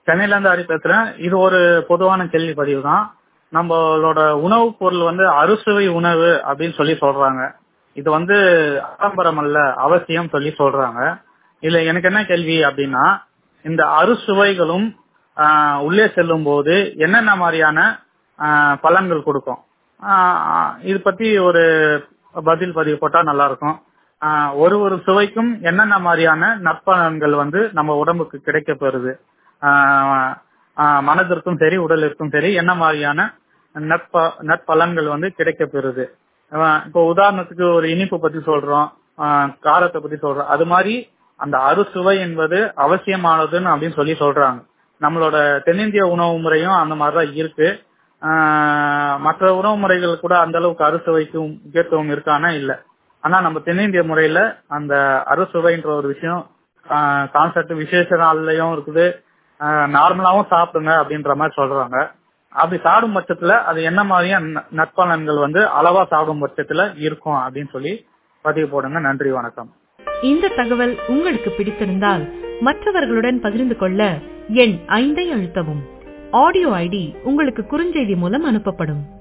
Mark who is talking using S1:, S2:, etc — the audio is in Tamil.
S1: சென்னையில இருந்து ஹரி பேசுறேன் இது ஒரு பொதுவான கேள்வி பதிவு தான் நம்மளோட உணவுப் பொருள் வந்து அறுசுவை உணவு அப்படின்னு சொல்லி சொல்றாங்க இது வந்து ஆடம்பரம் அல்ல அவசியம் சொல்லி சொல்றாங்க இதுல எனக்கு என்ன கேள்வி அப்படின்னா இந்த அறுசுவைகளும் ஆஹ், உள்ளே செல்லும் போது என்னென்ன மாதிரியான ஆஹ், பலன்கள் கொடுக்கும் ஆஹ், இது பத்தி ஒரு பதில் பதிவு போட்டா நல்லா இருக்கும் ஆஹ், ஒரு ஒரு சுவைக்கும் என்னென்ன மாதிரியான நற்பலன்கள் வந்து நம்ம உடம்புக்கு கிடைக்க பெறுது ஆஹ், ஆஹ், மனதிற்கும் சரி உடலிற்கும் சரி என்ன மாதிரியான நற்ப நற்பலன்கள் வந்து கிடைக்க பெறுது ஆஹ், இப்போ உதாரணத்துக்கு ஒரு இனிப்பு பத்தி சொல்றோம் ஆஹ், காரத்தை பத்தி சொல்றோம் அது மாதிரி அந்த அறுசுவை என்பது அவசியமானதுன்னு அப்படின்னு சொல்லி சொல்றாங்க நம்மளோட தென்னிந்திய உணவு முறையும் அந்த மாதிரிதான் இருக்கு ஆஹ், மற்ற உணவு முறைகள் கூட அந்த அளவுக்கு அறுசுவைக்கு முக்கியத்துவம் இருக்கானா இல்ல ஆனா நம்ம தென்னிந்திய முறையில அந்த அறுசுவைன்ற ஒரு விஷயம் கான்செப்ட் விசேஷ நாள்லயும் இருக்குது நார்மலாவும் சாப்பிடுங்க அப்படின்ற மாதிரி சொல்றாங்க அப்படி சாப்பிடும் பட்சத்துல அது என்ன மாதிரியான ந- நற்பலன்கள் வந்து அளவா சாப்பிடும் பட்சத்துல இருக்கும் அப்படின்னு சொல்லி பதிவு போடுங்க நன்றி வணக்கம்
S2: இந்த தகவல் உங்களுக்கு பிடித்திருந்தால் மற்றவர்களுடன் பகிர்ந்து கொள்ள எண் ஐந்தை அழுத்தவும் ஆடியோ ஐடி உங்களுக்கு குறுஞ்செய்தி மூலம் அனுப்பப்படும்